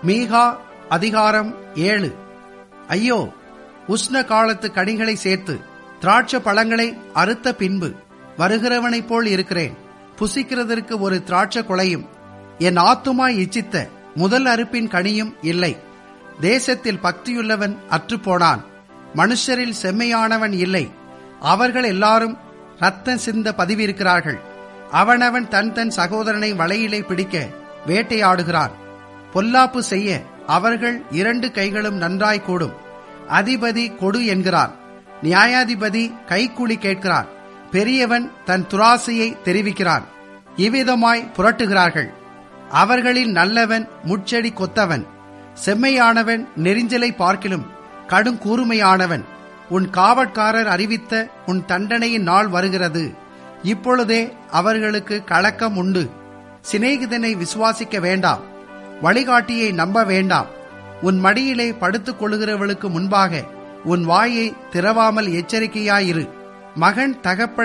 மீகா அதிகாரம் ஏழு ஐயோ உஷ்ண காலத்து கனிகளை சேர்த்து திராட்சை பழங்களை அறுத்த பின்பு வருகிறவனைப் போல் இருக்கிறேன் புசிக்கிறதற்கு ஒரு திராட்சை கொலையும் என் ஆத்துமா இச்சித்த முதல் அறுப்பின் கனியும் இல்லை தேசத்தில் பக்தியுள்ளவன் அற்றுப்போனான் மனுஷரில் செம்மையானவன் இல்லை அவர்கள் எல்லாரும் ரத்தம் சிந்த பதிவிருக்கிறார்கள் அவனவன் தன் தன் சகோதரனை வலையிலே பிடிக்க வேட்டையாடுகிறான் பொல்லாப்பு செய்ய அவர்கள் இரண்டு கைகளும் நன்றாய் கூடும் அதிபதி கொடு என்கிறான் நியாயாதிபதி கைக்கூலி கேட்கிறான் பெரியவன் தன் துராசையை தெரிவிக்கிறான் இவ்விதமாய் புரட்டுகிறார்கள் அவர்களில் நல்லவன் முட்செடி கொத்தவன் செம்மையானவன் நெறிஞ்சலை பார்க்கிலும் கடும் கூர்மையானவன் உன் காவற்காரர் அறிவித்த உன் தண்டனையின் நாள் வருகிறது இப்பொழுதே அவர்களுக்கு கலக்கம் உண்டு சிநேகிதனை விசுவாசிக்க வேண்டாம் வழிகாட்டியை நம்ப வேண்டாம் உன் மடியிலே படுத்துக் கொள்ளுகிறவளுக்கு முன்பாக உன் வாயை திறவாமல் எச்சரிக்கையாயிரு மகன் தகப்பன்